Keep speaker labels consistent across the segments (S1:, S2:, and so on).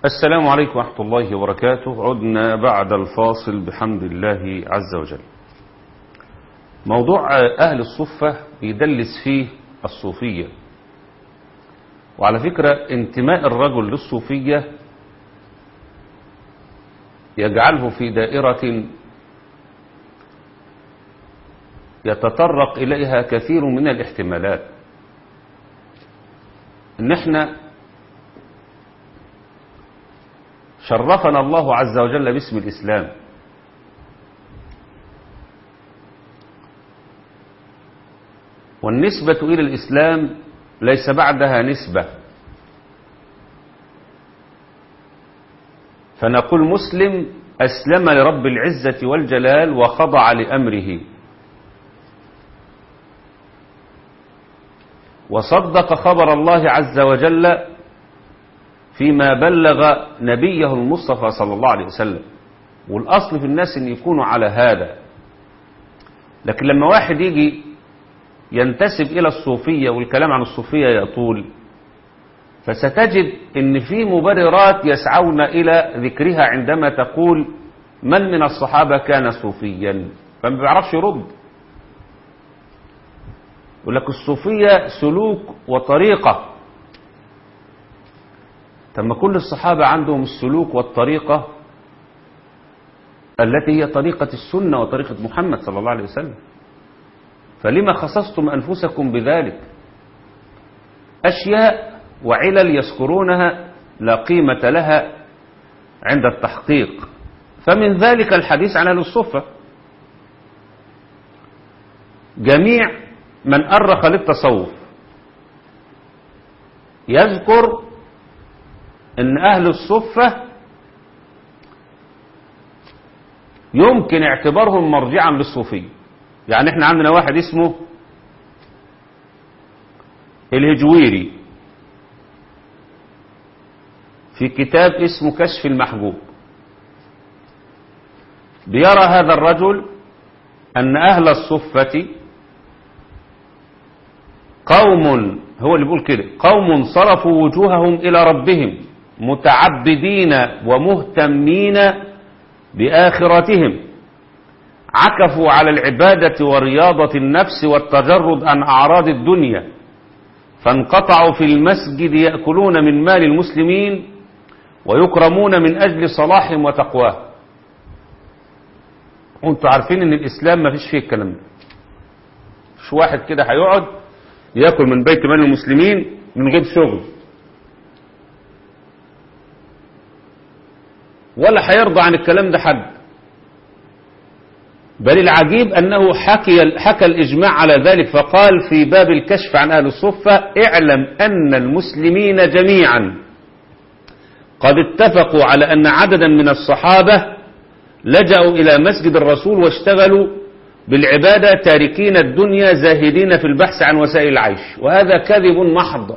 S1: السلام عليكم ورحمة الله وبركاته عدنا بعد الفاصل بحمد الله عز وجل موضوع أهل الصفة بيدلس فيه الصوفية وعلى فكرة انتماء الرجل للصوفية يجعله في دائرة يتطرق إليها كثير من الاحتمالات ان احنا شرفنا الله عز وجل باسم الإسلام والنسبة إلى الإسلام ليس بعدها نسبة فنقول مسلم أسلم لرب العزة والجلال وخضع لأمره وصدق خبر الله عز وجل فيما بلغ نبيه المصطفى صلى الله عليه وسلم والأصل في الناس أن يكونوا على هذا لكن لما واحد يجي ينتسب إلى الصوفية والكلام عن الصوفية يطول فستجد أن في مبررات يسعون إلى ذكرها عندما تقول من من الصحابة كان صوفيا فما بيعرفش يرد يقول لك الصوفية سلوك وطريقة تم كل الصحابة عندهم السلوك والطريقة التي هي طريقة السنة وطريقة محمد صلى الله عليه وسلم فلما خصصتم أنفسكم بذلك أشياء وعلل يذكرونها لا قيمة لها عند التحقيق فمن ذلك الحديث عن أهل الصفة جميع من أرخ للتصوف يذكر ان اهل الصفة يمكن اعتبارهم مرجعا للصوفية يعني احنا عندنا واحد اسمه الهجويري في كتاب اسمه كشف المحجوب بيرى هذا الرجل ان اهل الصفة قوم هو اللي بيقول كده قوم صرفوا وجوههم الى ربهم متعبدين ومهتمين بآخرتهم عكفوا على العبادة ورياضة النفس والتجرد عن أعراض الدنيا فانقطعوا في المسجد يأكلون من مال المسلمين ويكرمون من أجل صلاحهم وتقواه وانتوا عارفين ان الإسلام ما فيش فيه الكلام ده مش واحد كده هيقعد يأكل من بيت مال المسلمين من غير شغل ولا هيرضى عن الكلام ده حد بل العجيب أنه حكي حكى الإجماع على ذلك فقال في باب الكشف عن أهل الصفة اعلم أن المسلمين جميعا قد اتفقوا على أن عددا من الصحابة لجأوا إلى مسجد الرسول واشتغلوا بالعبادة تاركين الدنيا زاهدين في البحث عن وسائل العيش وهذا كذب محض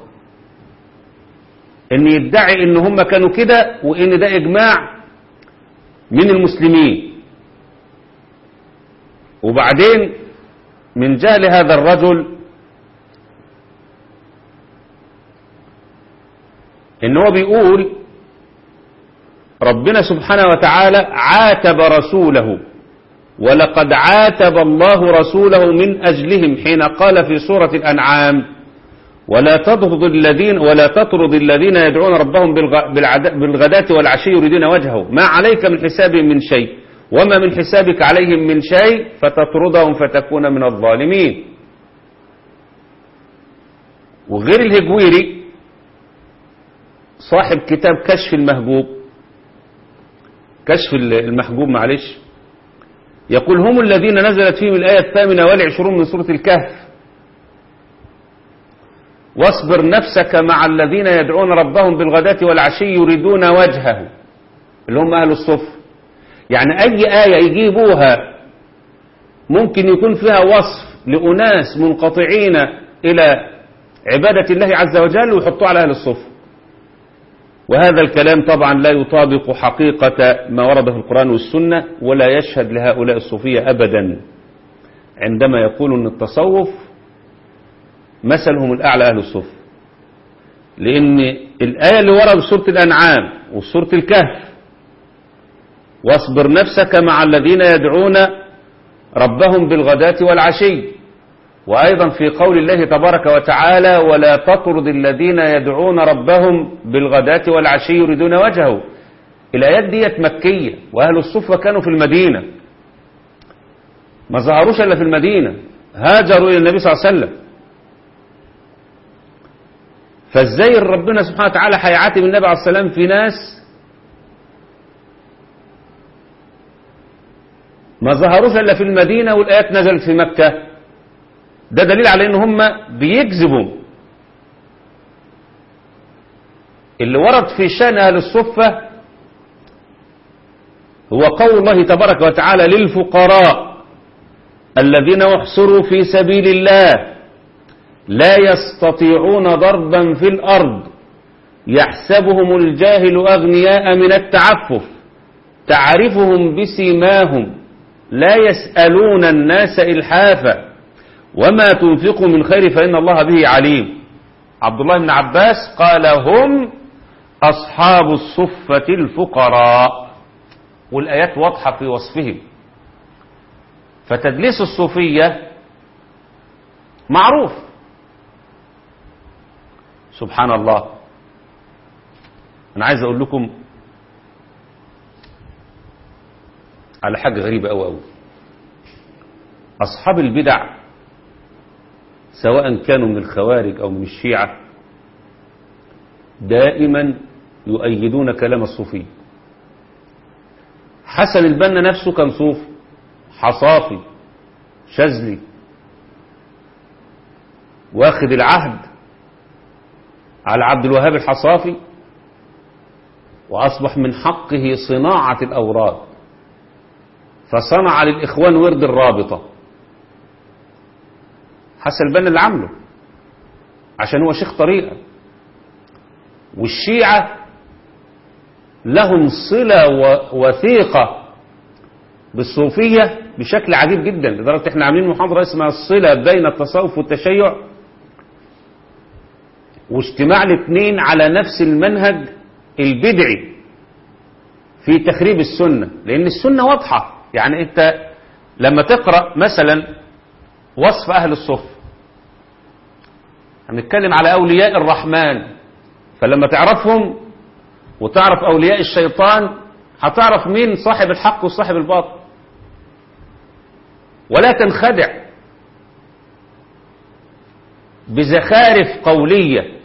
S1: ان يدعي ان هم كانوا كده وان ده اجماع من المسلمين وبعدين من جهل هذا الرجل ان هو بيقول ربنا سبحانه وتعالى عاتب رسوله ولقد عاتب الله رسوله من أجلهم حين قال في سورة الأنعام ولا تطرد الذين ولا تطرد الذين يدعون ربهم بالغداة والعشي يريدون وجهه ما عليك من حسابهم من شيء وما من حسابك عليهم من شيء فتطردهم فتكون من الظالمين وغير الهجويري صاحب كتاب كشف المهجوب كشف المحجوب معلش يقول هم الذين نزلت فيهم الآية الثامنة والعشرون من سورة الكهف واصبر نفسك مع الذين يدعون ربهم بالغداة والعشي يريدون وجهه اللي هم أهل الصف يعني أي آية يجيبوها ممكن يكون فيها وصف لأناس منقطعين إلى عبادة الله عز وجل ويحطوه على أهل الصف وهذا الكلام طبعا لا يطابق حقيقة ما ورد في القرآن والسنة ولا يشهد لهؤلاء الصوفية أبدا عندما يقولوا أن التصوف مثلهم الأعلى أهل الصف لأن الآية اللي ورا بسورة الأنعام وسورة الكهف واصبر نفسك مع الذين يدعون ربهم بالغداة والعشي وأيضا في قول الله تبارك وتعالى ولا تطرد الذين يدعون ربهم بالغداة والعشي يريدون وجهه الآيات ديت مكية وأهل الصفة كانوا في المدينة ما ظهروش إلا في المدينة هاجروا إلى النبي صلى الله عليه وسلم فازاي ربنا سبحانه وتعالى هيعاتب النبي عليه السلام في ناس ما ظهروش إلا في المدينة والآيات نزلت في مكة ده دليل على ان هم بيكذبوا اللي ورد في شان اهل الصفة هو قول الله تبارك وتعالى للفقراء الذين احصروا في سبيل الله لا يستطيعون ضربا في الارض يحسبهم الجاهل اغنياء من التعفف تعرفهم بسيماهم لا يسألون الناس إلحافا وما تنفقوا من خير فإن الله به عليم عبد الله بن عباس قال هم أصحاب الصفة الفقراء والآيات واضحة في وصفهم فتدليس الصوفية معروف سبحان الله أنا عايز أقول لكم على حاجة غريبة أوي أوي أصحاب البدع سواء كانوا من الخوارج أو من الشيعة دائما يؤيدون كلام الصوفي حسن البنا نفسه كان صوفي حصافي شاذلي واخد العهد على عبد الوهاب الحصافي وأصبح من حقه صناعة الأوراد فصنع للإخوان ورد الرابطة حسن البنا اللي عامله عشان هو شيخ طريقة والشيعة لهم صلة وثيقة بالصوفية بشكل عجيب جدا لدرجة احنا عاملين محاضرة اسمها الصلة بين التصوف والتشيع واجتماع الاثنين على نفس المنهج البدعي في تخريب السنة لأن السنة واضحة يعني أنت لما تقرأ مثلا وصف أهل الصف هنتكلم على أولياء الرحمن فلما تعرفهم وتعرف أولياء الشيطان هتعرف مين صاحب الحق وصاحب الباطل ولا تنخدع بزخارف قولية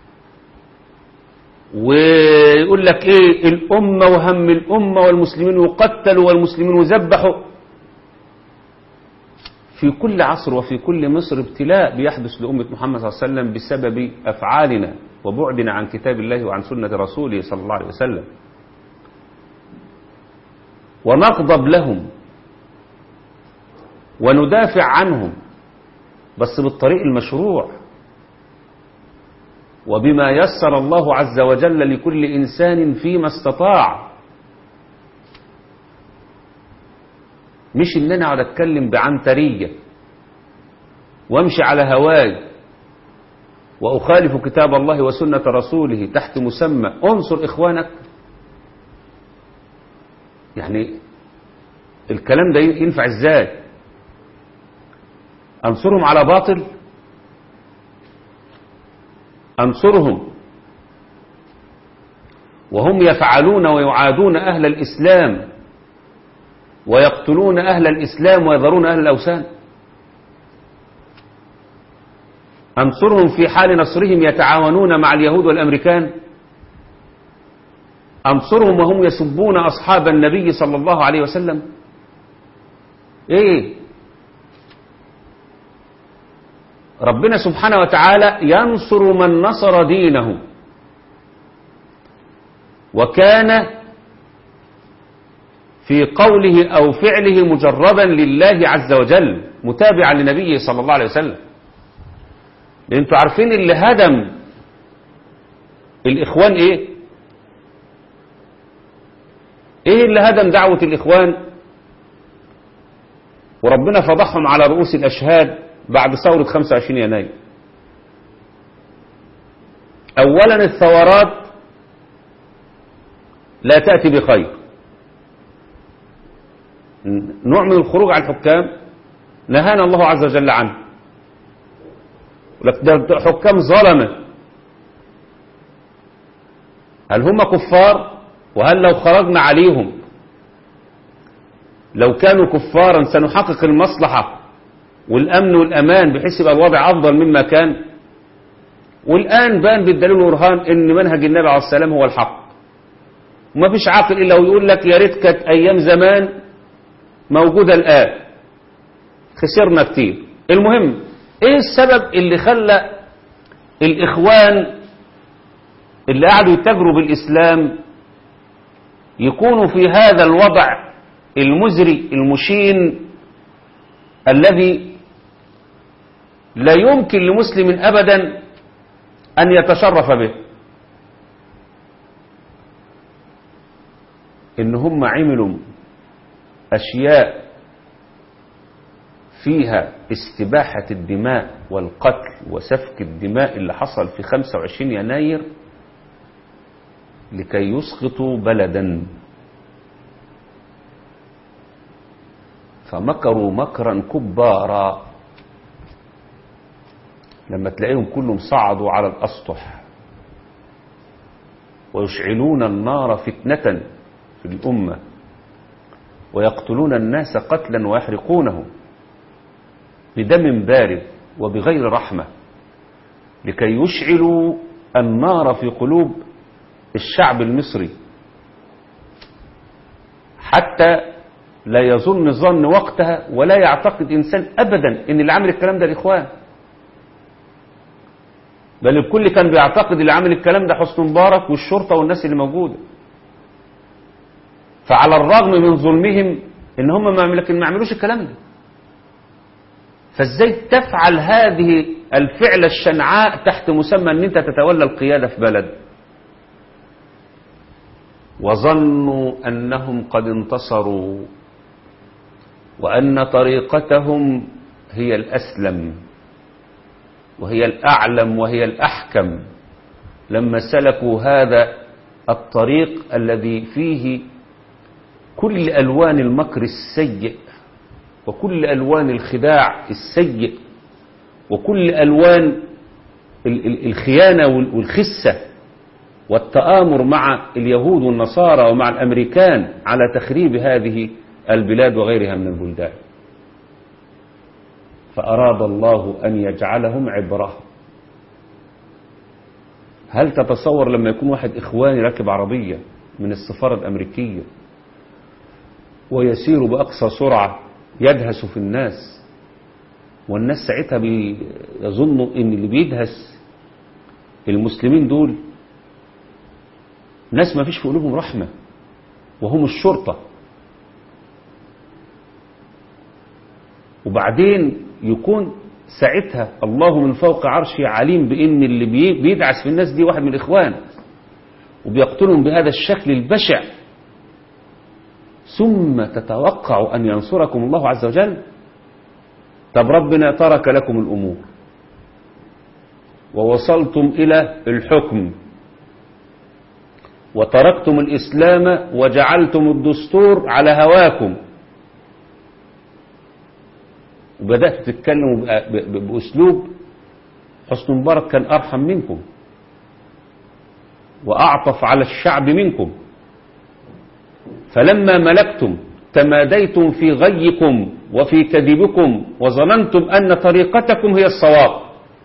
S1: ويقول لك ايه الأمة وهم الأمة والمسلمين يقتلوا والمسلمين يذبحوا في كل عصر وفي كل مصر ابتلاء بيحدث لأمة محمد صلى الله عليه وسلم بسبب أفعالنا وبعدنا عن كتاب الله وعن سنة رسوله صلى الله عليه وسلم ونغضب لهم وندافع عنهم بس بالطريق المشروع وبما يسر الله عز وجل لكل إنسان فيما استطاع مش ان انا اقعد اتكلم بعنترية وامشي على هواي واخالف كتاب الله وسنة رسوله تحت مسمى انصر اخوانك يعني الكلام ده ينفع ازاي انصرهم على باطل انصرهم وهم يفعلون ويعادون اهل الاسلام ويقتلون أهل الإسلام ويذرون أهل الأوثان أنصرهم في حال نصرهم يتعاونون مع اليهود والأمريكان أنصرهم وهم يسبون أصحاب النبي صلى الله عليه وسلم إيه ربنا سبحانه وتعالى ينصر من نصر دينه وكان في قوله أو فعله مجربا لله عز وجل متابعا لنبيه صلى الله عليه وسلم لأن انتوا عارفين اللي هدم الإخوان إيه إيه اللي هدم دعوة الإخوان وربنا فضحهم على رؤوس الأشهاد بعد ثورة 25 يناير أولا الثورات لا تأتي بخير نوع من الخروج على الحكام نهانا الله عز وجل عنه لك ده حكام ظلمة هل هم كفار وهل لو خرجنا عليهم لو كانوا كفارا سنحقق المصلحة والأمن والأمان بحيث يبقى الوضع أفضل مما كان والآن بان بالدليل والبرهان إن منهج النبي عليه السلام هو الحق وما فيش عاقل إلا ويقول لك يا ريت كانت أيام زمان موجودة الآن خسرنا كتير المهم إيه السبب اللي خلى الإخوان اللي قعدوا يتاجروا بالإسلام يكونوا في هذا الوضع المزري المشين الذي لا يمكن لمسلم أبدا أن يتشرف به إن هم عملوا أشياء فيها استباحة الدماء والقتل وسفك الدماء اللي حصل في 25 يناير لكي يسقطوا بلدا فمكروا مكرا كبارا لما تلاقيهم كلهم صعدوا على الأسطح ويشعلون النار فتنة في الأمة ويقتلون الناس قتلا ويحرقونهم بدم بارد وبغير رحمة لكي يشعلوا النار في قلوب الشعب المصري حتى لا يظن ظن وقتها ولا يعتقد إنسان أبدا إن اللي عمل الكلام ده الإخوان بل الكل كان بيعتقد اللي عمل الكلام ده حسن مبارك والشرطة والناس اللي موجودة فعلى الرغم من ظلمهم ان هم ما لكن ما عملوش الكلام ده فازاي تفعل هذه الفعل الشنعاء تحت مسمى ان انت تتولى القيادة في بلد وظنوا انهم قد انتصروا وان طريقتهم هي الاسلم وهي الاعلم وهي الاحكم لما سلكوا هذا الطريق الذي فيه كل ألوان المكر السيء وكل ألوان الخداع السيء وكل ألوان الخيانة والخسة والتآمر مع اليهود والنصارى ومع الأمريكان على تخريب هذه البلاد وغيرها من البلدان فأراد الله أن يجعلهم عبرة هل تتصور لما يكون واحد إخواني راكب عربية من السفارة الأمريكية ويسير بأقصى سرعة يدهس في الناس والناس ساعتها بيظنوا ان اللي بيدهس المسلمين دول ناس ما فيش في قلوبهم رحمة وهم الشرطة وبعدين يكون ساعتها الله من فوق عرشه عليم بان اللي بيدعس في الناس دي واحد من الاخوان وبيقتلهم بهذا الشكل البشع ثم تتوقع أن ينصركم الله عز وجل طب ربنا ترك لكم الأمور ووصلتم إلى الحكم وتركتم الإسلام وجعلتم الدستور على هواكم وبدأت تتكلموا بأسلوب حسن مبارك كان أرحم منكم وأعطف على الشعب منكم فلما ملكتم تماديتم في غيكم وفي كذبكم وظننتم أن طريقتكم هي الصواب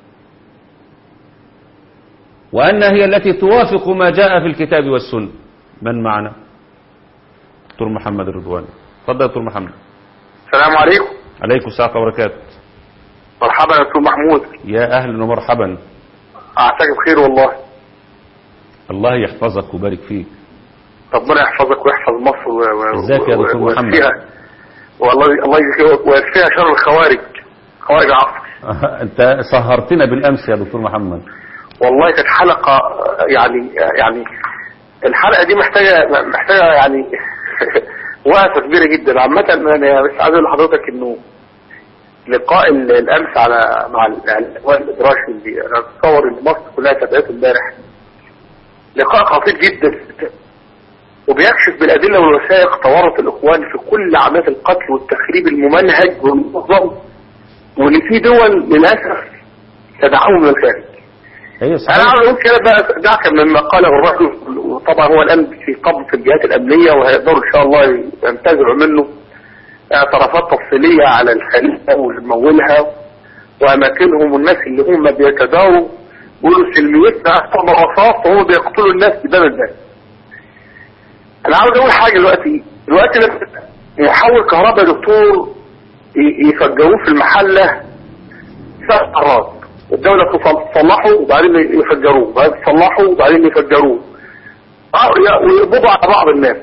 S1: وأنها هي التي توافق ما جاء في الكتاب والسنة من معنا دكتور محمد الرضواني تفضل دكتور محمد
S2: السلام عليكم
S1: عليكم السلام وبركاته
S2: مرحبا يا دكتور محمود
S1: يا أهلا ومرحبا
S2: أعتقد بخير والله
S1: الله يحفظك ويبارك فيك
S2: ربنا يحفظك ويحفظ مصر و... و...
S1: ازيك يا دكتور محمد
S2: ويكفيها والله الله يجزيك ويكفيها شر الخوارج خوارج العصر
S1: انت سهرتنا بالامس يا دكتور محمد
S2: والله كانت حلقة يعني يعني الحلقة دي محتاجة محتاجة يعني وقفة كبيرة جدا عامة انا بس عايز اقول لحضرتك انه لقاء ال- الامس على مع الاخوان الادراشي اللي انا اتصور ان مصر كلها تابعته امبارح لقاء خطير جدا جدا وبيكشف بالادله والوثائق تورط الاخوان في كل عمليات القتل والتخريب الممنهج والمنظم واللي فيه دول للاسف تدعمه من الخارج
S1: ايوه
S2: انا
S1: صحيح
S2: عاوز اقول كده بقى دعك مما قاله الرجل وطبعا هو الان في قبض في الجهات الامنيه وهيقدروا ان شاء الله ينتزعوا منه اعترافات تفصيليه على الخليفه ومولها واماكنهم والناس اللي هم بيتداووا بيقولوا سلميتنا اكثر من رصاص وهم بيقتلوا الناس قدام الناس. انا عاوز اقول حاجه دلوقتي دلوقتي لما محول كهرباء يا دكتور ي- يفجروه في المحله ثلاث مرات الدولة تصلحه وبعدين يفجروه وبعدين تصلحه وبعدين يفجروه اه يا- ويقبضوا على بعض الناس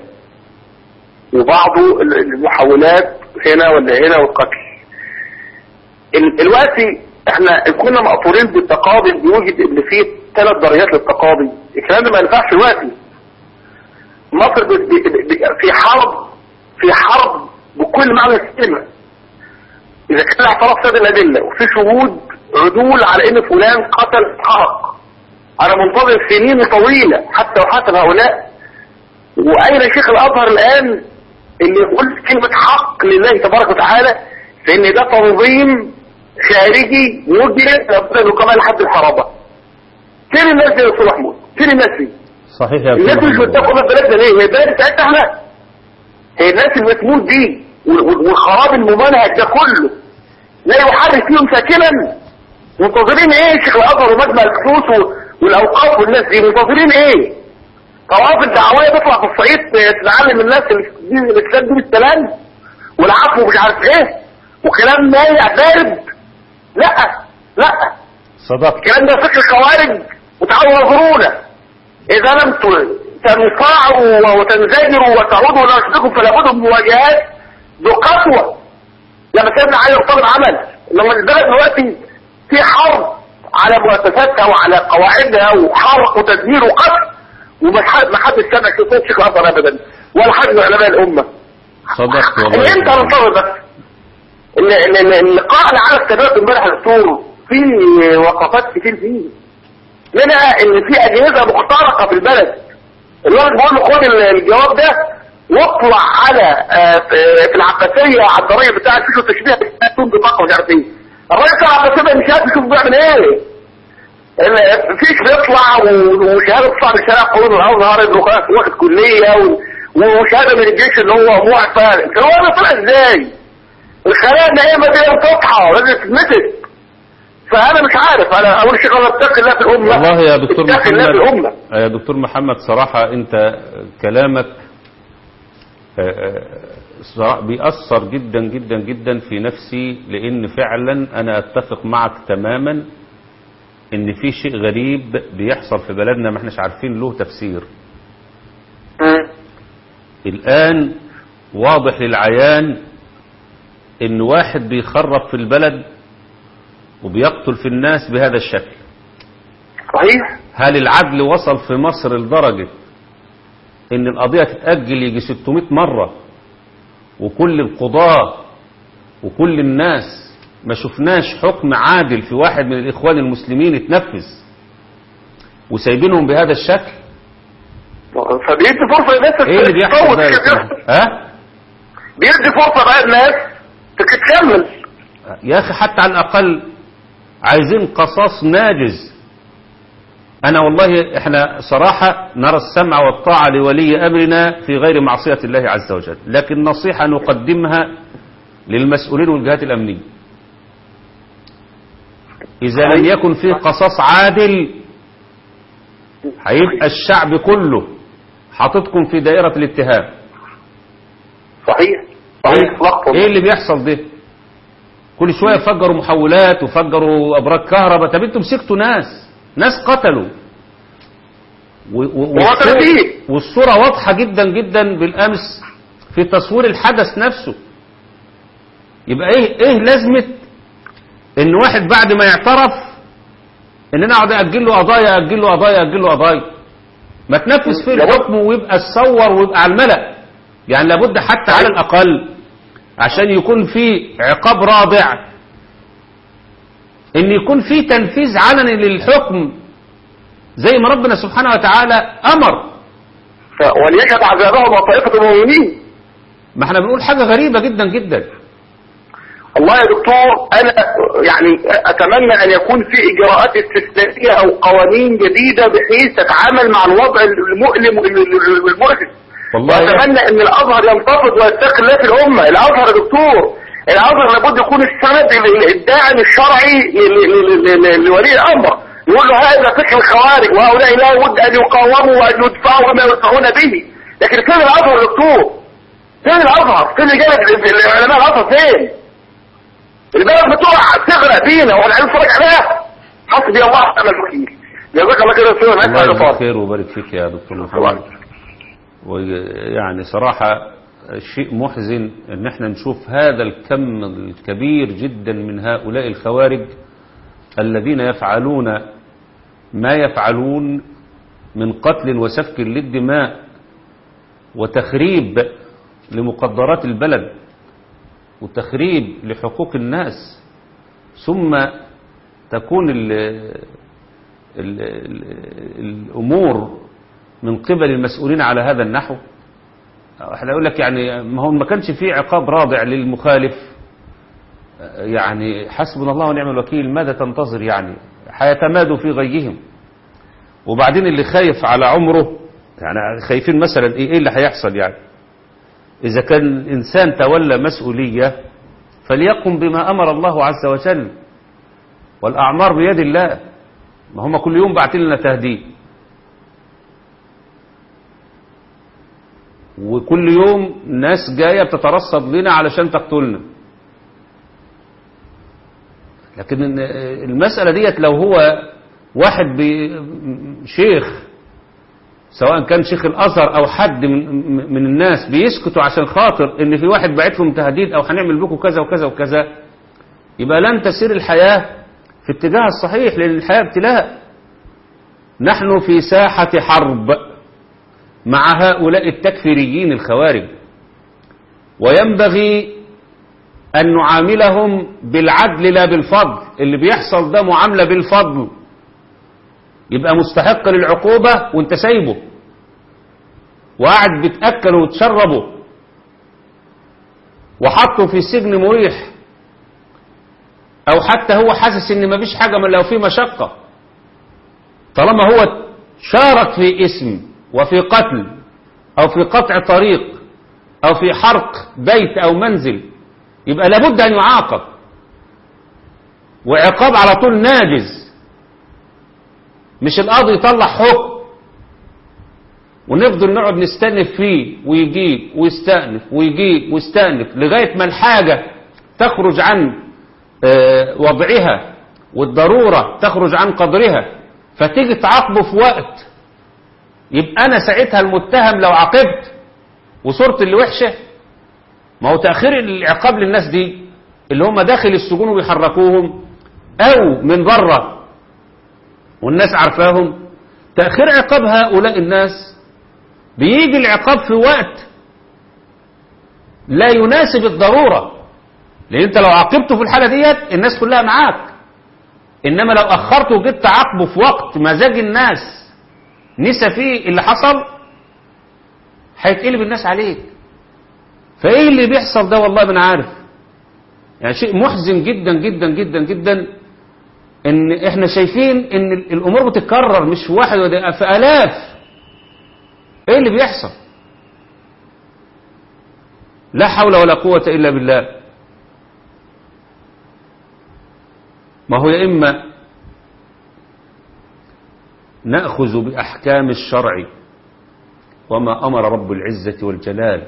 S2: وبعض ال- المحاولات هنا ولا هنا والقتل ال- دلوقتي احنا كنا مقطورين بالتقاضي بيوجد ان في ثلاث درجات للتقاضي الكلام ده ما ينفعش دلوقتي مصر ب- ب- ب- في حرب في حرب بكل معنى الكلمه اذا كان الاعتراف ساد الادله وفي شهود عدول على ان فلان قتل حرق انا منتظر سنين طويله حتى وحسب هؤلاء واين شيخ الازهر الان اللي يقول كلمه حق لله تبارك وتعالى فان ده تنظيم خارجي مجرم لابد انه كمان لحد الحرابه فين الناس دي يا استاذ محمود فين الناس دي
S1: صحيح يا
S2: الناس
S1: أستاذ
S2: مش
S1: محمود.
S2: بتاخد بلدنا ليه هي البلد بتاعتنا احنا هي الناس اللي بتموت دي وال- وال- والخراب الممنهج ده كله لا يحرك فيهم ساكنا منتظرين ايه شيخ الازهر ومجمع الفلوس و- والاوقاف والناس دي منتظرين ايه طواف الدعوية تطلع في الصعيد تتعلم الناس ال- دين الاسلام دين السلام والعفو مش عارف ايه وكلام مايع بارد لا لا
S1: صدقت
S2: الكلام ده فكر خوارج وتعالوا نظرونا اذا لم ت- تنصاعوا وتنزجروا وتعودوا الى رشدكم فلا بد من مواجهات بقسوه لما سيدنا علي يقتضي العمل لما البلد دلوقتي في حرب على مؤسساتها وعلى قواعدها وحرق وتدمير وقتل وما حد- ما حدش سمع في صوت شيخ الازهر ابدا ولا حد من علماء الامه
S1: صدقت والله
S2: انت هننتظر بس ال- ال- ال- اللقاء اللي على السادات امبارح يا دكتور فيه وقفات كتير فيه منها ان في اجهزه مخترقه في البلد الواحد بيقول له خد ال- الجواب ده واطلع على آه، في في العباسيه على الضريح بتاع الفيش والتشبيه بدون بطاقه مش عارف ايه الراجل بتاع العباسيه مش عارف يشوف بيعمل ايه الفيش بيطلع و- وشهاده بتطلع من شارع قانون الازهر انه خلاص واخد كليه و- وشهاده من الجيش ان هو معفى الجواب ده طلع ازاي؟ الخلايا النائمه دي لازم تصحى لازم تتمسك فانا مش عارف انا اقول شيخ الله اتقي الله في الامه
S1: والله يا دكتور
S2: اتقي الله في
S1: محمد
S2: الامه
S1: يا دكتور محمد صراحة انت كلامك آه، آه، صراحة بيأثر جدا جدا جدا في نفسي لان فعلا انا اتفق معك تماما ان في شيء غريب بيحصل في بلدنا ما احناش عارفين له تفسير
S2: مم.
S1: الآن واضح للعيان ان واحد بيخرب في البلد وبيقتل في الناس بهذا الشكل
S2: صحيح
S1: هل العدل وصل في مصر لدرجة ان القضية تتأجل يجي 600 مرة وكل القضاة وكل الناس ما شفناش حكم عادل في واحد من الاخوان المسلمين اتنفذ وسايبينهم بهذا الشكل
S2: فبيدي فرصه للناس
S1: ايه اللي بيحصل
S2: تفوت
S1: ده يا
S2: كده.
S1: أستاذ؟ ها
S2: بيدي فرصه بقى الناس تكمل
S1: يا اخي حتى على الاقل عايزين قصاص ناجز انا والله احنا صراحة نرى السمع والطاعة لولي امرنا في غير معصية الله عز وجل لكن نصيحة نقدمها للمسؤولين والجهات الامنية اذا لم يكن فيه قصاص عادل هيبقى الشعب كله حاططكم في دائرة الاتهام
S2: صحيح صحيح لقطه
S1: ايه اللي بيحصل ده كل شوية فجروا محولات وفجروا ابراج كهرباء طب انتوا مسكتوا ناس ناس قتلوا و- و-
S2: وقتلوا
S1: والصورة-
S2: مين؟
S1: والصورة واضحة جدا جدا بالامس في تصوير الحدث نفسه يبقى ايه ايه لازمة ان واحد بعد ما يعترف ان انا اقعد اجل له قضايا اجل له قضايا اجل له قضايا ما تنفذ فيه
S2: لابد.
S1: الحكم ويبقى تصور ويبقى على الملأ يعني لابد حتى على الاقل عشان يكون في عقاب رادع ان يكون في تنفيذ علني للحكم زي ما ربنا سبحانه وتعالى امر
S2: ف- وليشهد عذابهم طائفة المؤمنين
S1: ما احنا بنقول حاجة غريبة جدا جدا
S2: والله يا دكتور انا يعني اتمنى ان يكون في اجراءات استثنائيه او قوانين جديده بحيث تتعامل مع الوضع المؤلم والمؤسف
S1: والله يا-
S2: واتمنى ان الازهر ينتفض ويتقي الله في الامه الازهر يا دكتور الازهر لابد يكون السند ال- الداعم الشرعي ل- ل- ل- ل- لولي الامر يقول له هذا فكر الخوارج وهؤلاء لا بد ان يقاوموا وان يدفعوا بما يدفعون به لكن فين الازهر يا دكتور فين الازهر فين رجال العلماء الازهر فين البلد بتقع تغرق بينا وانا عايز اتفرج عليها حسبي الله ونعم الوكيل جزاك الله خير يا استاذ
S1: الله
S2: نسمع
S1: يجزيك
S2: الفاضل
S1: خير ويبارك فيك يا دكتور محمد ويعني صراحة شيء محزن ان احنا نشوف هذا الكم الكبير جدا من هؤلاء الخوارج الذين يفعلون ما يفعلون من قتل وسفك للدماء وتخريب لمقدرات البلد وتخريب لحقوق الناس ثم تكون ال ال ال الأمور من قبل المسؤولين على هذا النحو احنا يقول لك يعني ما هو ما كانش فيه عقاب رادع للمخالف يعني حسبنا الله ونعم الوكيل ماذا تنتظر يعني هيتمادوا في غيهم وبعدين اللي خايف على عمره يعني خايفين مثلا ايه ايه اللي هيحصل يعني اذا كان انسان تولى مسؤولية فليقم بما امر الله عز وجل والاعمار بيد الله ما هم كل يوم باعتين لنا تهديد وكل يوم ناس جاية بتترصد لنا علشان تقتلنا لكن المسألة ديت لو هو واحد شيخ سواء كان شيخ الأزهر أو حد من, من الناس بيسكتوا عشان خاطر إن في واحد بعت لهم تهديد أو هنعمل بكم كذا وكذا وكذا يبقى لن تسير الحياة في اتجاه الصحيح لأن الحياة ابتلاء نحن في ساحة حرب مع هؤلاء التكفيريين الخوارج وينبغي أن نعاملهم بالعدل لا بالفضل اللي بيحصل ده معاملة بالفضل يبقى مستحق للعقوبة وانت سايبه وقاعد بتأكل وتشربه وحطه في سجن مريح او حتى هو حاسس ان مفيش حاجة من لو في مشقة طالما هو شارك في اسم وفي قتل او في قطع طريق او في حرق بيت او منزل يبقى لابد ان يعاقب وعقاب على طول ناجز مش القاضي يطلع حكم ونفضل نقعد نستأنف فيه ويجيب ويستأنف ويجيب ويستأنف لغاية ما الحاجة تخرج عن وضعها والضرورة تخرج عن قدرها فتيجي تعاقبه في وقت يبقى أنا ساعتها المتهم لو عاقبت وصورتي اللي وحشة ما هو تأخير العقاب للناس دي اللي هم داخل السجون وبيحركوهم أو من بره والناس عارفاهم تأخير عقاب هؤلاء الناس بيجي العقاب في وقت لا يناسب الضرورة لأن أنت لو عاقبته في الحالة ديت الناس كلها معاك إنما لو أخرته وجيت تعاقبه في وقت مزاج الناس نسى فيه اللي حصل هيتقلب الناس عليك فإيه اللي بيحصل ده والله ما عارف يعني شيء محزن جدا جدا جدا جدا ان احنا شايفين ان الامور بتتكرر مش في واحد وده في الاف ايه اللي بيحصل لا حول ولا قوة الا بالله ما هو يا اما نأخذ بأحكام الشرع وما أمر رب العزة والجلال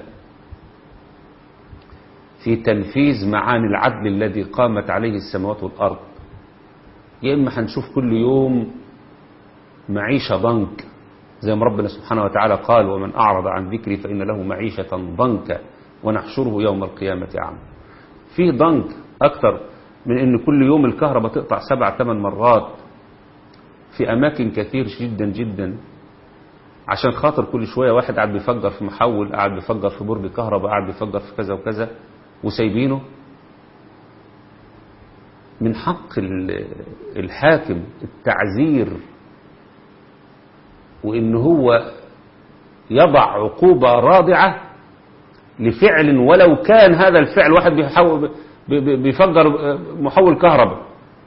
S1: في تنفيذ معاني العدل الذي قامت عليه السماوات والأرض يا إما هنشوف كل يوم معيشة ضنك زي ما ربنا سبحانه وتعالى قال ومن أعرض عن ذكري فإن له معيشة ضنكا ونحشره يوم القيامة أعمى في ضنك أكثر من أن كل يوم الكهرباء تقطع سبع ثمان مرات في أماكن كثير جدا جدا عشان خاطر كل شوية واحد قاعد بيفجر في محول قاعد بيفجر في برج كهرباء قاعد بيفجر في كذا وكذا وسايبينه من حق ال- الحاكم التعزير وإن هو يضع عقوبة رادعة لفعل ولو كان هذا الفعل واحد بيحول بي- بي- بيفجر محول كهرباء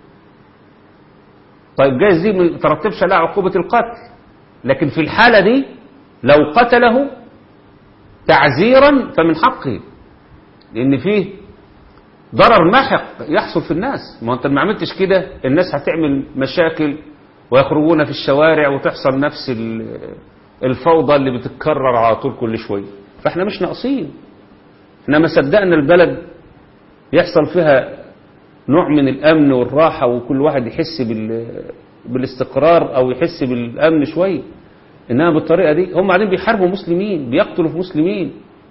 S1: طيب جايز دي ما ترتبش عليها عقوبة القتل لكن في الحالة دي لو قتله تعزيرا فمن حقه لأن فيه ضرر محق يحصل في الناس ما انت ما عملتش كده الناس هتعمل مشاكل ويخرجون في الشوارع وتحصل نفس ال- الفوضى اللي بتتكرر على طول كل شوية فاحنا مش ناقصين احنا ما صدقنا البلد يحصل فيها نوع من الأمن والراحة وكل واحد يحس بال... بالاستقرار أو يحس بالأمن شوية إنما بالطريقة دي هم قاعدين بيحاربوا مسلمين بيقتلوا في مسلمين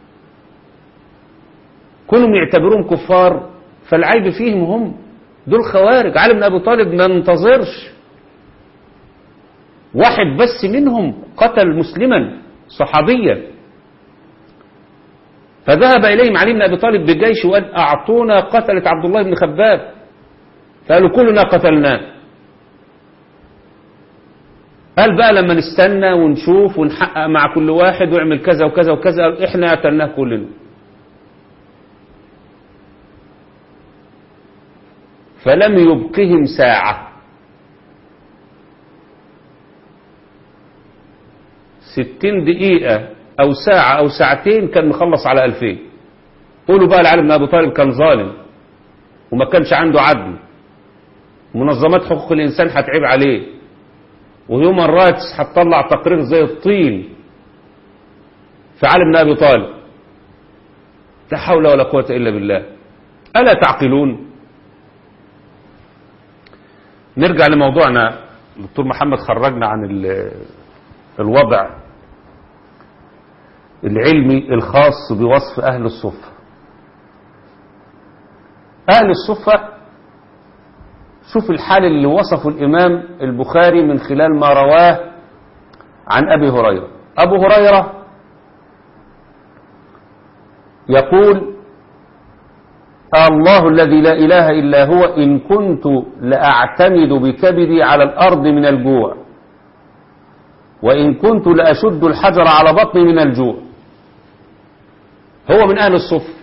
S1: كلهم يعتبروهم كفار فالعيب فيهم هم دول خوارج علي بن أبي طالب ما انتظرش واحد بس منهم قتل مسلما صحابيا فذهب إليهم علي بن أبي طالب بجيش وقال أعطونا قتلة عبد الله بن خباب فقالوا كلنا قتلناه قال بقى لما نستنى ونشوف ونحقق مع كل واحد ويعمل كذا وكذا وكذا قال احنا قتلناه كلنا فلم يبقهم ساعة ستين دقيقة أو ساعة أو ساعتين كان مخلص على ألفين قولوا بقى لعلي بن أبي طالب كان ظالم وما كانش عنده عدل منظمات حقوق الإنسان هتعيب عليه وهيومن رايتس هتطلع تقرير زي الطين في علي بن أبي طالب لا حول ولا قوة إلا بالله ألا تعقلون نرجع لموضوعنا دكتور محمد خرجنا عن ال- الوضع العلمي الخاص بوصف أهل الصفة أهل الصفة شوف الحال اللي وصفه الإمام البخاري من خلال ما رواه عن أبي هريرة أبو هريرة يقول الله الذي لا إله إلا هو إن كنت لأعتمد بكبدي على الأرض من الجوع وإن كنت لأشد الحجر على بطني من الجوع هو من أهل الصف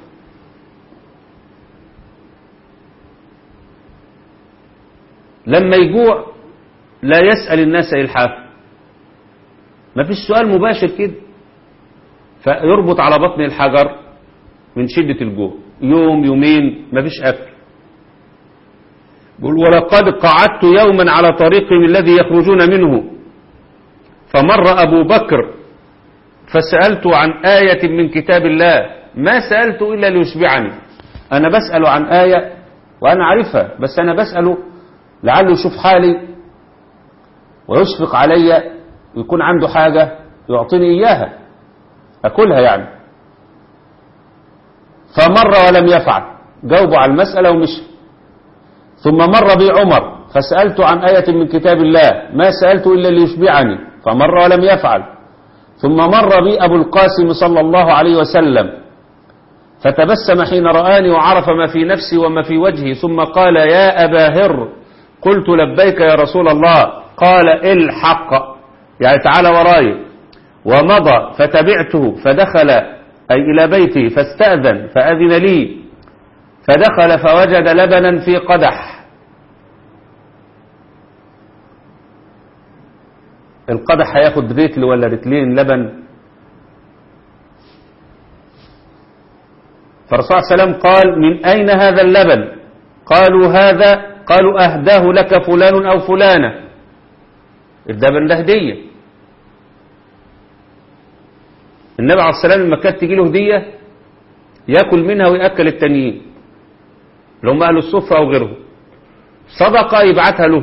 S1: لما يجوع لا يسأل الناس إلحاف ما فيش سؤال مباشر كده فيربط على بطن الحجر من شدة الجوع يوم يومين ما فيش أكل يقول ولقد قعدت يوما على طريقهم الذي يخرجون منه فمر أبو بكر فسألت عن آية من كتاب الله ما سألت إلا ليشبعني أنا بسأل عن آية وأنا عارفها بس أنا بسأله لعله يشوف حالي ويشفق علي ويكون عنده حاجة يعطيني إياها أكلها يعني فمر ولم يفعل جاوبوا على المسألة ومشي ثم مر بي عمر فسألت عن آية من كتاب الله ما سألت إلا ليشبعني فمر ولم يفعل ثم مر بي أبو القاسم صلى الله عليه وسلم فتبسم حين رآني وعرف ما في نفسي وما في وجهي ثم قال يا أبا هر قلت لبيك يا رسول الله قال الحق يعني تعالى وراي ومضى فتبعته فدخل أي إلى بيتي فاستأذن فأذن لي فدخل فوجد لبنا في قدح القدح هياخد ريتل ولا رتلين لبن فالرسول صلى الله عليه وسلم قال من أين هذا اللبن قالوا هذا قالوا أهداه لك فلان أو فلانة اللبن ده هدية النبي عليه الصلاة والسلام لما كانت تجي له هدية ياكل منها ويأكل التانيين اللي هم أهل الصفة أو غيرهم صدقة يبعتها له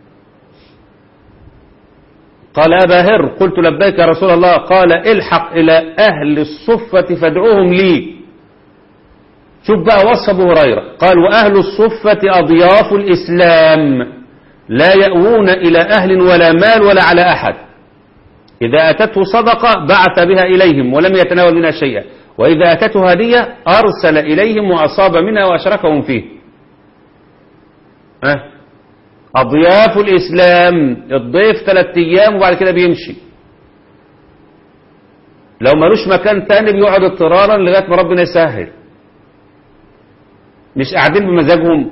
S1: قال أبا هر قلت لبيك يا رسول الله قال الحق إلى أهل الصفة فادعوهم لي شوف بقى وصف أبو هريرة قال وأهل الصفة أضياف الإسلام لا يأوون إلى أهل ولا مال ولا على أحد إذا أتته صدقة بعث بها إليهم ولم يتناول منها شيئا وإذا أتته هدية أرسل إليهم وأصاب منها وأشركهم فيه ها أضياف الإسلام الضيف ثلاثة أيام وبعد كده بيمشي لو ملوش مكان تاني بيقعد اضطرارا لغاية ما ربنا يسهل مش قاعدين بمزاجهم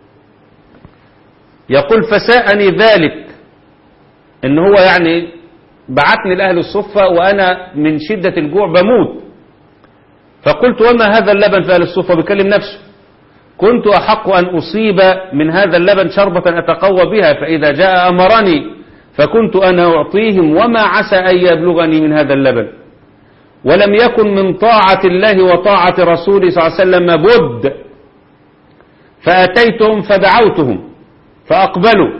S1: يقول فساءني ذلك ان هو يعني بعتني لأهل الصفة وأنا من شدة الجوع بموت فقلت وما هذا اللبن في أهل الصفة بيكلم نفسه كنت أحق أن أصيب من هذا اللبن شربة أتقوى بها فإذا جاء أمرني فكنت أنا أعطيهم وما عسى أن يبلغني من هذا اللبن ولم يكن من طاعة الله وطاعة رسوله صلى الله عليه وسلم بد فأتيتهم فدعوتهم فأقبلوا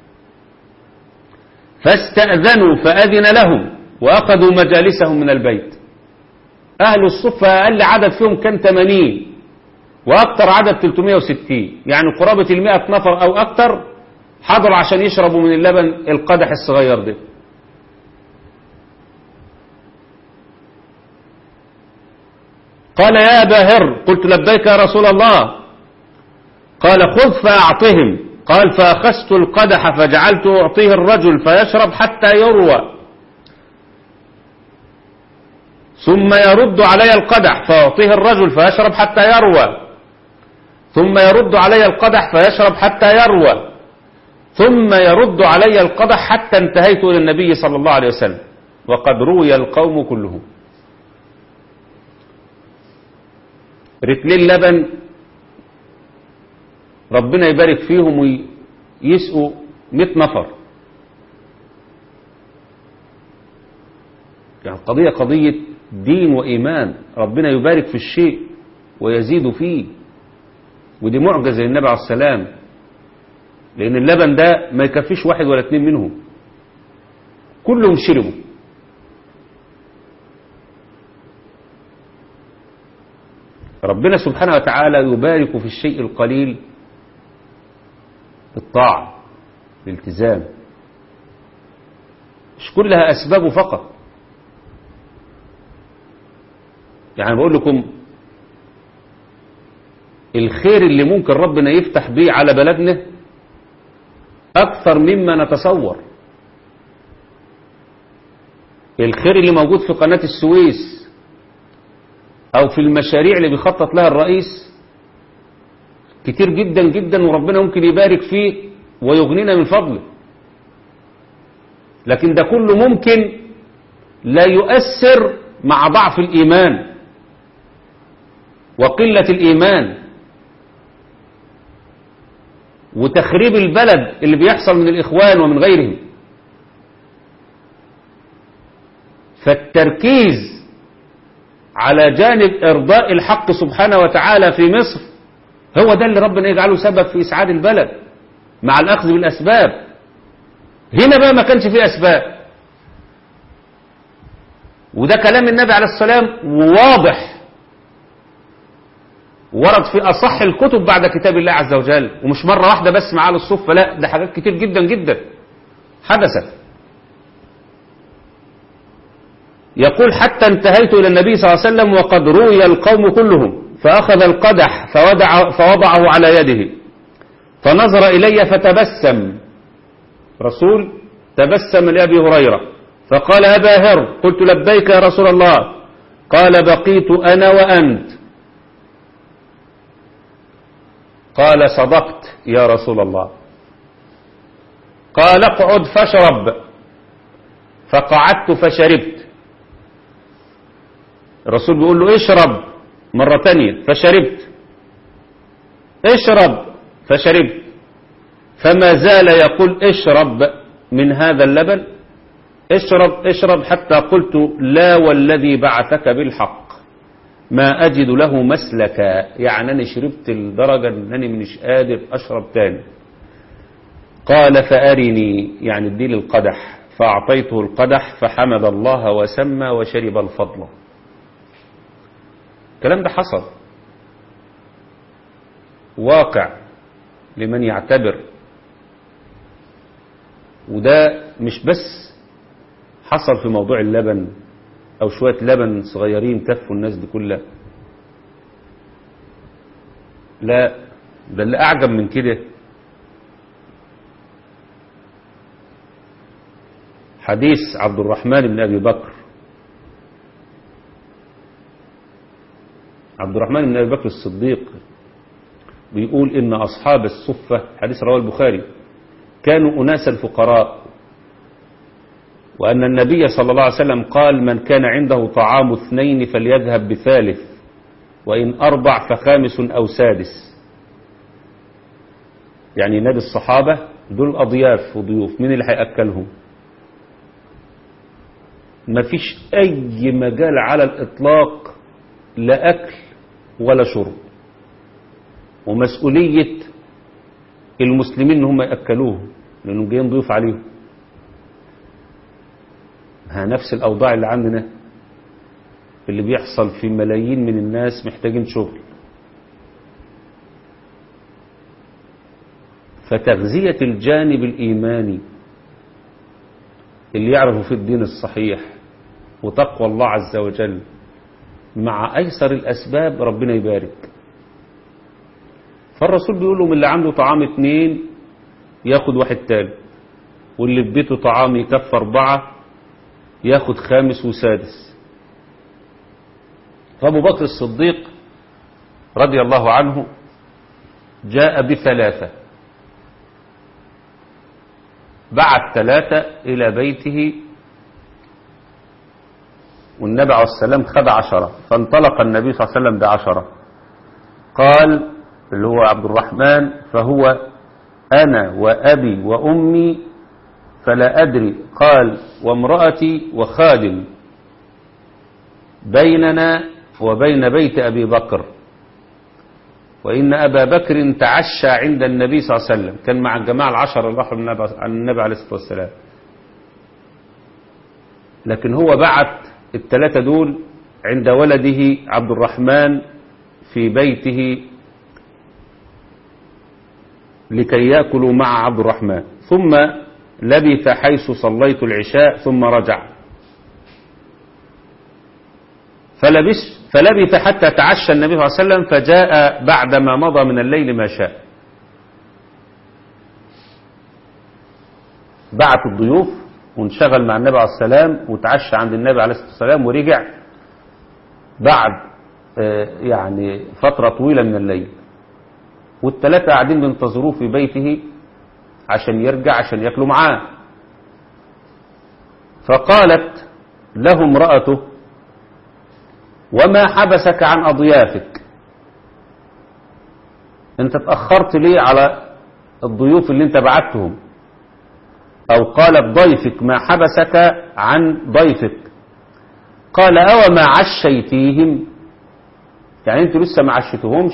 S1: فاستأذنوا فأذن لهم وأخذوا مجالسهم من البيت أهل الصفة أقل عدد فيهم كان 80 وأكثر عدد 360 يعني قرابة المئة نفر أو أكثر حضروا عشان يشربوا من اللبن القدح الصغير ده قال يا أبا هر قلت لبيك يا رسول الله قال خذ فأعطهم قال فأخذت القدح فجعلت أعطيه الرجل فيشرب حتى يروى ثم يرد علي القدح فأعطيه الرجل فيشرب حتى يروى ثم يرد علي القدح فيشرب حتى يروى ثم يرد علي القدح حتى انتهيت إلى النبي صلى الله عليه وسلم وقد روي القوم كلهم رتلين لبن ربنا يبارك فيهم ويسقوا 100 نفر يعني القضية قضية دين وإيمان ربنا يبارك في الشيء ويزيد فيه ودي معجزة للنبي عليه السلام لأن اللبن ده ما يكفيش واحد ولا اتنين منهم كلهم شربوا ربنا سبحانه وتعالى يبارك في الشيء القليل بالطاعة بالالتزام مش كلها أسبابه فقط يعني بقول لكم الخير اللي ممكن ربنا يفتح بيه على بلدنا أكثر مما نتصور الخير اللي موجود في قناة السويس أو في المشاريع اللي بيخطط لها الرئيس كتير جدا جدا وربنا ممكن يبارك فيه ويغنينا من فضله لكن ده كله ممكن لا يؤثر مع ضعف الإيمان وقلة الإيمان وتخريب البلد اللي بيحصل من الإخوان ومن غيرهم فالتركيز على جانب إرضاء الحق سبحانه وتعالى في مصر هو ده اللي ربنا يجعله سبب في إسعاد البلد مع الأخذ بالأسباب هنا بقى ما كانش فيه أسباب وده كلام النبي عليه السلام واضح ورد في أصح الكتب بعد كتاب الله عز وجل ومش مرة واحدة بس مع الصفة لا ده حاجات كتير جدا جدا حدثت يقول حتى انتهيت إلى النبي صلى الله عليه وسلم وقد روي القوم كلهم فأخذ القدح فوضع فوضعه على يده فنظر إلي فتبسم رسول تبسم لأبي هريرة فقال أبا هر قلت لبيك يا رسول الله قال بقيت أنا وأنت قال صدقت يا رسول الله قال اقعد فاشرب فقعدت فشربت الرسول بيقول له اشرب مرة تانية فشربت اشرب فشربت فما زال يقول اشرب من هذا اللبن اشرب اشرب حتى قلت لا والذي بعثك بالحق ما أجد له مسلكا يعني أنا شربت لدرجة أنني مش قادر أشرب تاني قال فأرني يعني اديني القدح فأعطيته القدح فحمد الله وسمى وشرب الفضل الكلام ده حصل واقع لمن يعتبر وده مش بس حصل في موضوع اللبن أو شوية لبن صغيرين كفوا الناس دي كلها لا ده اللي أعجب من كده حديث عبد الرحمن بن أبي بكر عبد الرحمن بن أبي بكر الصديق بيقول إن أصحاب الصفة حديث رواه البخاري كانوا أناسا فقراء وأن النبي صلى الله عليه وسلم قال من كان عنده طعام اثنين فليذهب بثالث وإن أربع فخامس أو سادس يعني نادي الصحابة دول أضياف وضيوف مين اللي هيأكلهم مفيش أي مجال على الإطلاق لا أكل ولا شرب ومسؤولية المسلمين ان هم يأكلوه لأنهم جايين ضيوف عليهم ها نفس الأوضاع اللي عندنا اللي بيحصل في ملايين من الناس محتاجين شغل فتغذية الجانب الإيماني اللي يعرفوا في الدين الصحيح وتقوى الله عز وجل مع أيسر الأسباب ربنا يبارك فالرسول بيقول لهم اللي عنده طعام اتنين ياخد واحد تالت واللي في بيته طعام يكفي أربعة ياخد خامس وسادس فأبو بكر الصديق رضي الله عنه جاء بثلاثة بعت ثلاثة إلى بيته والنبي عليه السلام خد عشرة فانطلق النبي صلى الله عليه وسلم بعشرة قال اللي هو عبد الرحمن فهو أنا وأبي وأمي فلا أدري قال وامرأتي وخادم بيننا وبين بيت أبي بكر وإن أبا بكر تعشى عند النبي صلى الله عليه وسلم كان مع الجماعة العشر اللي راحوا عن النبي عليه الصلاة والسلام لكن هو بعت الثلاثة دول عند ولده عبد الرحمن في بيته لكي يأكلوا مع عبد الرحمن ثم لبث حيث صليت العشاء ثم رجع فلبث, فلبث حتى تعشى النبي صلى الله عليه وسلم فجاء بعدما مضى من الليل ما شاء بعت الضيوف وانشغل مع النبي عليه السلام وتعشى عند النبي عليه الصلاة والسلام ورجع بعد يعني فترة طويلة من الليل والثلاثة قاعدين بينتظروه في بيته عشان يرجع عشان ياكلوا معاه فقالت له امرأته وما حبسك عن أضيافك انت اتأخرت ليه على الضيوف اللي انت بعتهم أو قالت ضيفك ما حبسك عن ضيفك قال أو ما عشيتيهم يعني انتوا لسه ما عشتهمش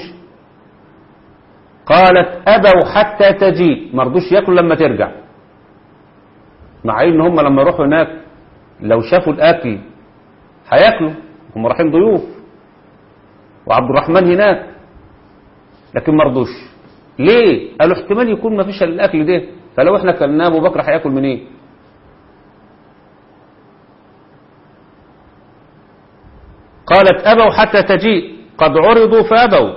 S1: قالت أبوا حتى تجيء ما رضوش ياكلوا لما ترجع مع ان هم لما يروحوا هناك لو شافوا الأكل هياكلوا هم رايحين ضيوف وعبد الرحمن هناك لكن ما رضوش ليه قالوا احتمال يكون ما فيش الأكل ده فلو احنا كلناه ابو بكر هياكل منين إيه؟ قالت أبوا حتى تجيء قد عرضوا فأبوا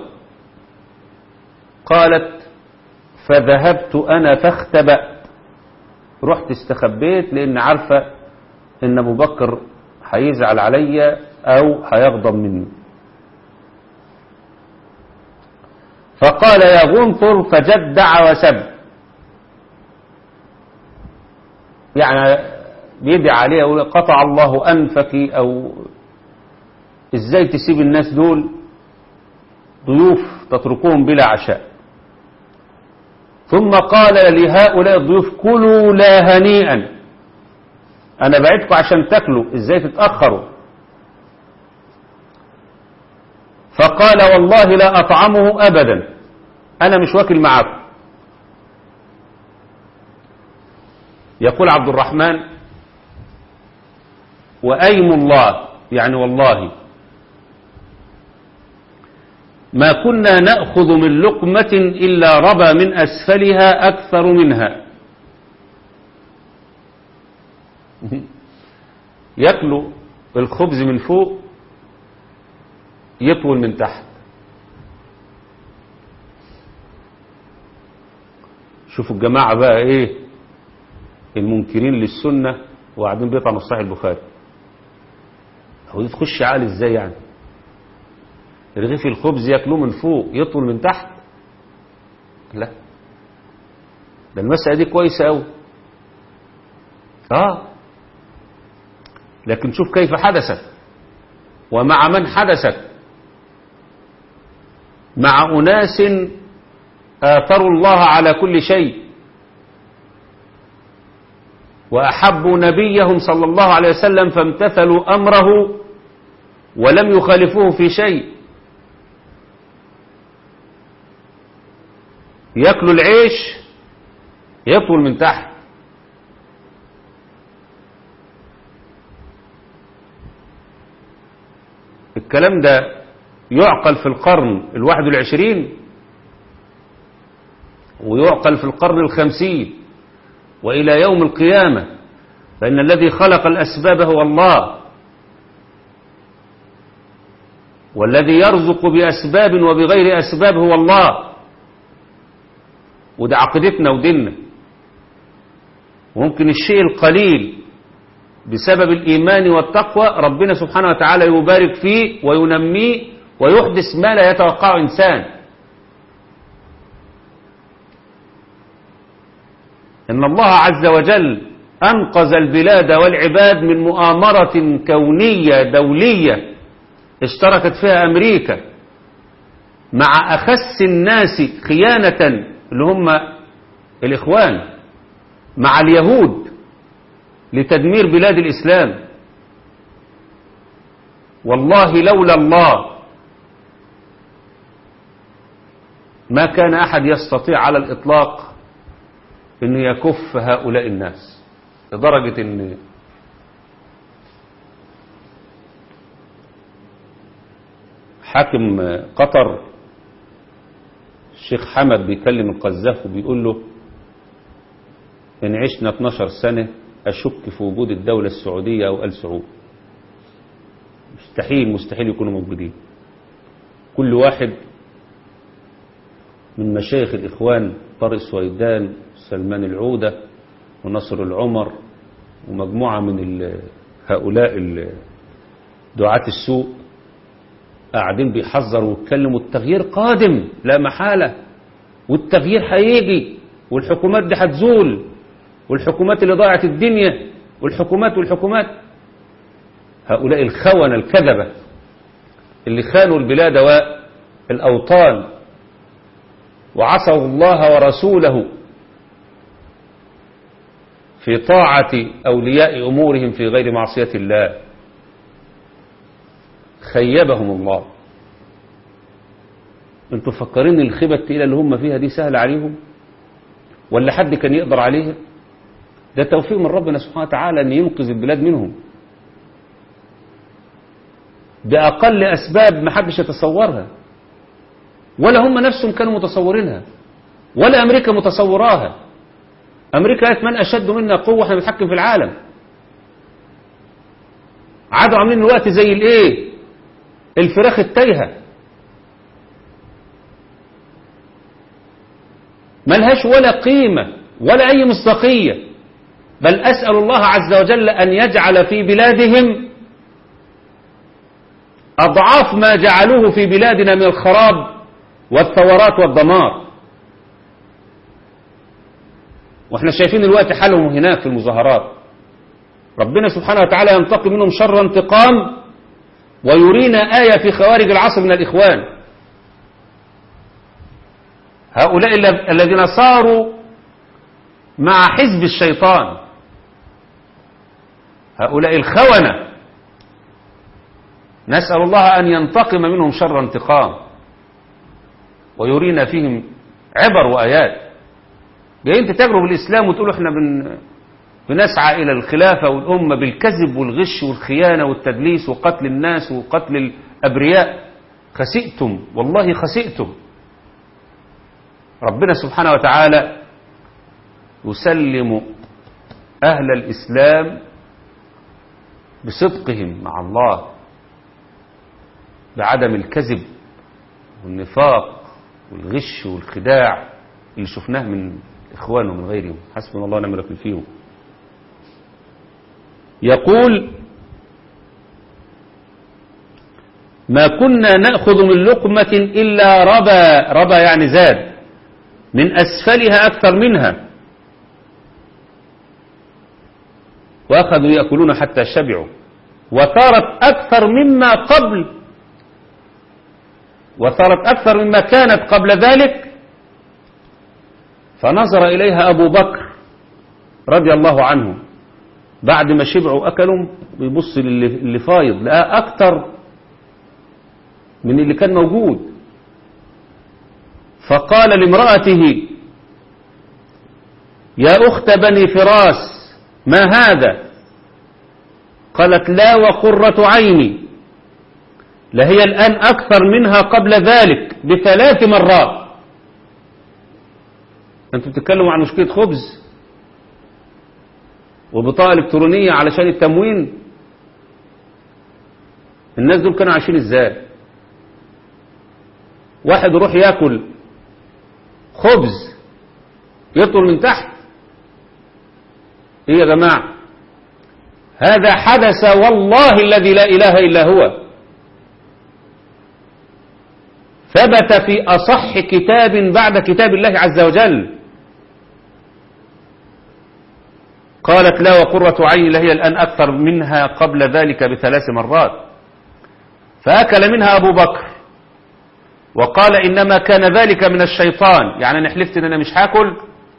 S1: قالت فذهبت أنا فاختبأت رحت استخبيت لأن عارفة إن أبو بكر هيزعل عليا أو هيغضب مني فقال يا غنفر فجدع وسب يعني بيدعي عليها يقول قطع الله أنفك أو إزاي تسيب الناس دول ضيوف تتركوهم بلا عشاء ثم قال لهؤلاء الضيوف كلوا لا هنيئا أنا بعدكم عشان تاكلوا إزاي تتأخروا فقال والله لا أطعمه أبدا أنا مش واكل معاكم يقول عبد الرحمن وأيم الله يعني والله ما كنا نأخذ من لقمة إلا ربى من أسفلها أكثر منها يأكلوا الخبز من فوق يطول من تحت شوفوا الجماعة بقى ايه المنكرين للسنة وقاعدين بيطعنوا في صحيح البخاري هو دي تخش عالي ازاي يعني رغيف الخبز ياكلوه من فوق يطول من تحت لا ده المسألة دي كويسة أوي اه لكن شوف كيف حدثت ومع من حدثت مع أناس آثروا الله على كل شيء وأحبوا نبيهم صلى الله عليه وسلم فامتثلوا أمره ولم يخالفوه في شيء يأكلوا العيش يطول من تحت الكلام ده يعقل في القرن الواحد والعشرين ويعقل في القرن الخمسين وإلى يوم القيامة فإن الذي خلق الأسباب هو الله والذي يرزق بأسباب وبغير أسباب هو الله وده عقيدتنا وديننا وممكن الشيء القليل بسبب الإيمان والتقوى ربنا سبحانه وتعالى يبارك فيه وينميه ويحدث ما لا يتوقعه إنسان إن الله عز وجل أنقذ البلاد والعباد من مؤامرة كونية دولية اشتركت فيها أمريكا مع أخس الناس خيانة اللي هم الإخوان مع اليهود لتدمير بلاد الإسلام والله لولا الله ما كان أحد يستطيع على الإطلاق أنه يكف هؤلاء الناس لدرجة أن حاكم قطر الشيخ حمد بيكلم القذاف وبيقول له إن عشنا 12 سنة أشك في وجود الدولة السعودية أو آل سعود مستحيل مستحيل يكونوا موجودين كل واحد من مشايخ الإخوان طارق سويدان سلمان العودة ونصر العمر ومجموعة من ال هؤلاء ال دعاة السوء قاعدين بيحذروا ويتكلموا التغيير قادم لا محالة والتغيير هيجي والحكومات دي هتزول والحكومات اللي ضاعت الدنيا والحكومات والحكومات هؤلاء الخونة الكذبة اللي خانوا البلاد والأوطان وعصوا الله ورسوله في طاعة أولياء أمورهم في غير معصية الله خيبهم الله انتوا فكرين الخيبة التقيلة اللي هم فيها دي سهلة عليهم ولا حد كان يقدر عليها ده توفيق من ربنا سبحانه وتعالى أن ينقذ البلاد منهم بأقل أسباب ما حدش يتصورها ولا هم نفسهم كانوا متصورينها ولا أمريكا متصوراها أمريكا قالت من أشد منا قوة احنا بنتحكم في العالم عادوا عاملين الوقت زي الايه الفراخ التايهه ملهاش ولا قيمة ولا أي مصداقية بل أسأل الله عز وجل أن يجعل في بلادهم أضعاف ما جعلوه في بلادنا من الخراب والثورات والدمار واحنا شايفين الوقت حالهم هناك في المظاهرات ربنا سبحانه وتعالى ينتقم منهم شر انتقام ويرينا آية في خوارج العصر من الإخوان هؤلاء الذين صاروا مع حزب الشيطان هؤلاء الخونة نسأل الله أن ينتقم منهم شر انتقام ويرينا فيهم عبر وآيات جايين تتجروا بالإسلام وتقولوا احنا بن بنسعى إلى الخلافة والأمة بالكذب والغش والخيانة والتدليس وقتل الناس وقتل الأبرياء خسئتم والله خسئتم ربنا سبحانه وتعالى يسلم أهل الإسلام بصدقهم مع الله بعدم الكذب والنفاق والغش والخداع اللي شفناه من إخوانهم من غيرهم حسبنا الله ونعم الوكيل فيهم يقول ما كنا نأخذ من لقمة إلا ربا ربا يعني زاد من أسفلها أكثر منها وأخذوا يأكلون حتى شبعوا وثارت أكثر مما قبل وثارت أكثر مما كانت قبل ذلك فنظر إليها أبو بكر رضي الله عنه بعد ما شبعوا أكلوا بيبص للي فايض لقى أكثر من اللي كان موجود فقال لامرأته يا أخت بني فراس ما هذا قالت لا وقرة عيني لهي الآن أكثر منها قبل ذلك بثلاث مرات أنتم بتتكلموا عن مشكلة خبز وبطاقة إلكترونية علشان التموين الناس دول كانوا عايشين ازاي واحد يروح ياكل خبز يطول من تحت ايه يا جماعة هذا حدث والله الذي لا اله الا هو ثبت في اصح كتاب بعد كتاب الله عز وجل قالت لا وقرة عين لهي الآن أكثر منها قبل ذلك بثلاث مرات فأكل منها أبو بكر وقال إنما كان ذلك من الشيطان يعني أنا حلفت إن أنا مش هاكل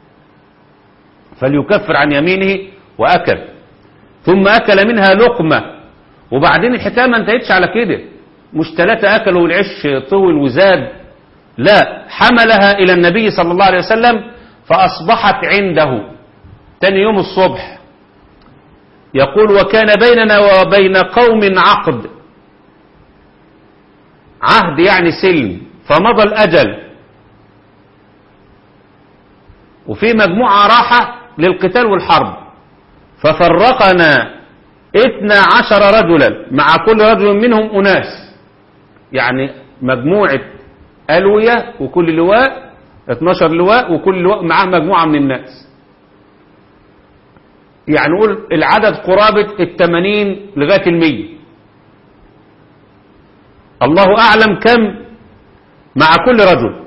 S1: فليكفر عن يمينه وأكل ثم أكل منها لقمة وبعدين الحكاية ما انتهتش على كده مش ثلاثة أكلوا والعش طول وزاد لا حملها إلى النبي صلى الله عليه وسلم فأصبحت عنده تاني يوم الصبح يقول وكان بيننا وبين قوم عقد عهد يعني سلم فمضى الأجل وفي مجموعة راحة للقتال والحرب ففرقنا اثنا عشر رجلا مع كل رجل منهم أناس يعني مجموعة ألوية وكل لواء 12 لواء وكل لواء معاه مجموعة من الناس يعني نقول العدد قرابة التمانين لغاية المية الله أعلم كم مع كل رجل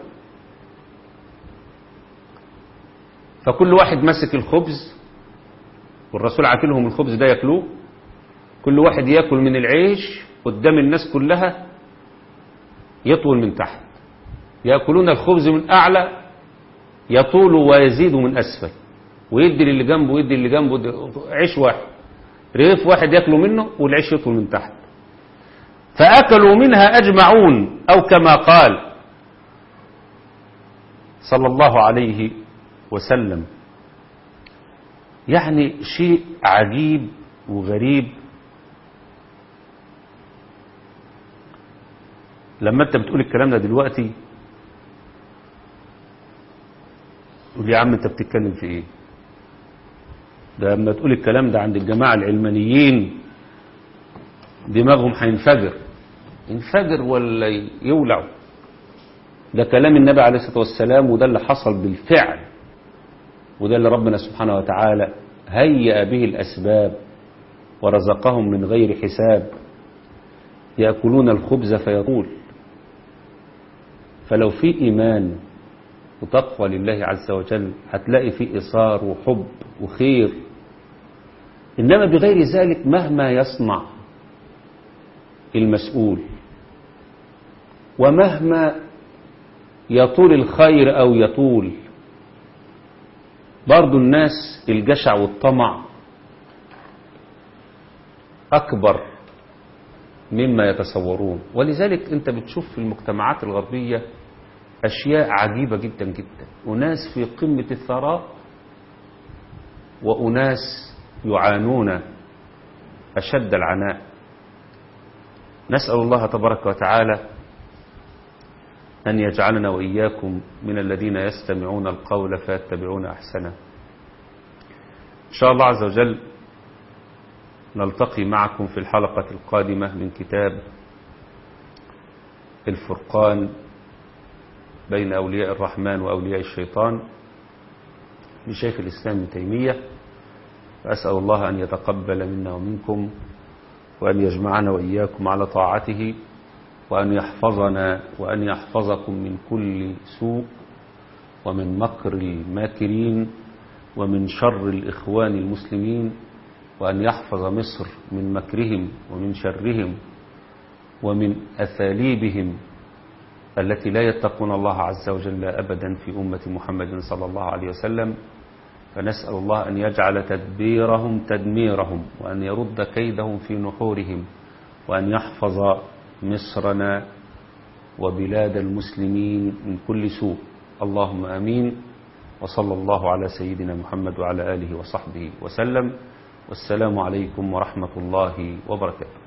S1: فكل واحد مسك الخبز والرسول عاتلهم الخبز ده ياكلوه كل واحد ياكل من العيش قدام الناس كلها يطول من تحت يأكلون الخبز من أعلى يطول ويزيد من أسفل ويدي للي جنبه ويدي اللي جنبه عيش واحد رغيف واحد ياكلوا منه والعيش يطول من تحت فأكلوا منها أجمعون أو كما قال صلى الله عليه وسلم يعني شيء عجيب وغريب لما انت بتقول الكلام ده دلوقتي تقول يا عم انت بتتكلم في ايه ده لما تقول الكلام ده عند الجماعة العلمانيين دماغهم هينفجر ينفجر ولا يولع ده كلام النبي عليه الصلاة والسلام وده اللي حصل بالفعل وده اللي ربنا سبحانه وتعالى هيأ به الأسباب ورزقهم من غير حساب يأكلون الخبز فيطول فلو في إيمان وتقوى لله عز وجل هتلاقي فيه إصار وحب وخير إنما بغير ذلك مهما يصنع المسؤول ومهما يطول الخير أو يطول برضو الناس الجشع والطمع أكبر مما يتصورون ولذلك أنت بتشوف في المجتمعات الغربية أشياء عجيبة جدا جدا أناس في قمة الثراء وأناس يعانون أشد العناء نسأل الله تبارك وتعالى أن يجعلنا وإياكم من الذين يستمعون القول فيتبعون أحسنه إن شاء الله عز وجل نلتقي معكم في الحلقة القادمة من كتاب الفرقان بين أولياء الرحمن وأولياء الشيطان لشيخ الإسلام ابن تيمية فأسأل الله أن يتقبل منا ومنكم وأن يجمعنا وإياكم على طاعته وأن يحفظنا وأن يحفظكم من كل سوء ومن مكر الماكرين ومن شر الإخوان المسلمين وأن يحفظ مصر من مكرهم ومن شرهم ومن أثاليبهم التي لا يتقون الله عز وجل أبدا في أمة محمد صلى الله عليه وسلم فنسأل الله أن يجعل تدبيرهم تدميرهم وأن يرد كيدهم في نحورهم وأن يحفظ مصرنا وبلاد المسلمين من كل سوء اللهم أمين وصلى الله على سيدنا محمد وعلى آله وصحبه وسلم والسلام عليكم ورحمة الله وبركاته